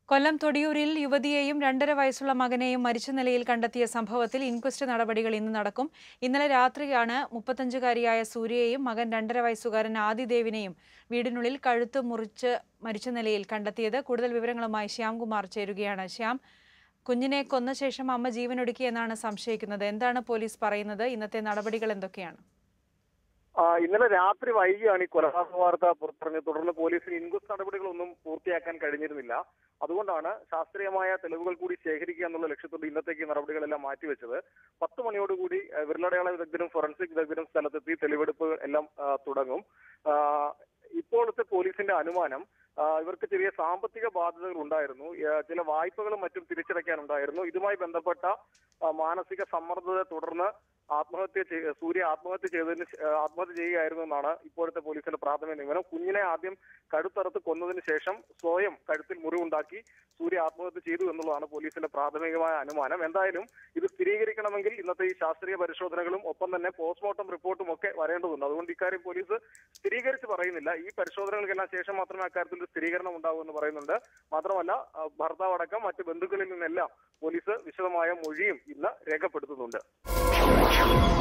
കൊല്ലം തൊടിയൂരിൽ യുവതിയെയും രണ്ടര വയസ്സുള്ള മകനെയും മരിച്ച നിലയിൽ കണ്ടെത്തിയ സംഭവത്തിൽ ഇൻക്വസ്റ്റ് നടപടികൾ ഇന്ന് നടക്കും ഇന്നലെ രാത്രിയാണ് മുപ്പത്തഞ്ചുകാരിയായ സൂര്യയെയും മകൻ രണ്ടര വയസ്സുകാരൻ ആദിദേവിനെയും വീടിനുള്ളിൽ കഴുത്ത് മുറിച്ച് മരിച്ച നിലയിൽ കണ്ടെത്തിയത് കൂടുതൽ വിവരങ്ങളുമായി ശ്യാംകുമാർ ചേരുകയാണ് ശ്യാം കുഞ്ഞിനെ കൊന്ന ശേഷം അമ്മ ജീവനൊടുക്കിയെന്നാണ് സംശയിക്കുന്നത് എന്താണ് പോലീസ് പറയുന്നത് ഇന്നത്തെ നടപടികൾ എന്തൊക്കെയാണ് ആ, ഇന്നലെ രാത്രി വൈകിയാണ് ഈ കൊലപാതക വാർത്ത പുറത്തിറങ്ങിയത് തുടർന്ന് പോലീസിന് ഇൻക്വസ്റ്റ് നടപടികളൊന്നും പൂർത്തിയാക്കാൻ കഴിഞ്ഞിരുന്നില്ല അതുകൊണ്ടാണ് ശാസ്ത്രീയമായ തെളിവുകൾ കൂടി ശേഖരിക്കുക എന്നുള്ള ലക്ഷ്യത്തോടെ ഇന്നത്തേക്ക് ഈ നടപടികളെല്ലാം മാറ്റിവെച്ചത് പത്ത് മണിയോടുകൂടി ആ, വിരലടയാള വിദഗ്ധരും ഫോറൻസിക് വിദഗ്ധരും സ്ഥലത്തെത്തി തെളിവെടുപ്പ് എല്ലാം ആ, തുടങ്ങും ആ, ഇപ്പോഴത്തെ പോലീസിന്റെ അനുമാനം ആ, ഇവർക്ക് ചെറിയ സാമ്പത്തിക ബാധ്യതകൾ ഉണ്ടായിരുന്നു ആ, ചില വായ്പകളും മറ്റും തിരിച്ചടയ്ക്കാനുണ്ടായിരുന്നു ഇതുമായി ബന്ധപ്പെട്ട ആ, മാനസിക സമ്മർദ്ദത്തെ തുടർന്ന് ആത്മഹത്യ ചെയ്- സൂര്യ ആത്മഹത്യ ചെയ്തതിന് ശേ- ആ, ആത്മഹത്യ ചെയ്യുകയായിരുന്നു എന്നാണ് ഇപ്പോഴത്തെ പോലീസിന്റെ പ്രാഥമിക നിഗമനം കുഞ്ഞിനെ ആദ്യം കഴുത്തറുത്ത് കൊന്നതിന് ശേഷം സ്വയം കഴുത്തിൽ മുറിവുണ്ടാക്കി സൂര്യ ആത്മഹത്യ ചെയ്തു എന്നുള്ളതാണ് പോലീസിന്റെ പ്രാഥമികമായ അനുമാനം എന്തായാലും ഇത് സ്ഥിരീകരിക്കണമെങ്കിൽ ഇന്നത്തെ ഈ ശാസ്ത്രീയ പരിശോധനകളും ഒപ്പം തന്നെ പോസ്റ്റ്മോർട്ടം റിപ്പോർട്ടും ഒക്കെ വരേണ്ടതുണ്ട് അതുകൊണ്ട് ഇക്കാര്യം പോലീസ് സ്ഥിരീകരിച്ച് പറയുന്നില്ല ഈ പരിശോധനകൾക്കെല്ലാം ശേഷം മാത്രമേ അക്കാര്യത്തിൽ ഒരു സ്ഥിരീകരണം ഉണ്ടാവൂ എന്ന് പറയുന്നുണ്ട് മാത്രമല്ല ആ, ഭർത്താവ് അടക്കം മറ്റ് ബന്ധുക്കളിൽ നിന്നെല്ലാം പോലീസ് വിശദമായ മൊഴിയും ഇന്ന് രേഖപ്പെടുത്തുന്നുണ്ട്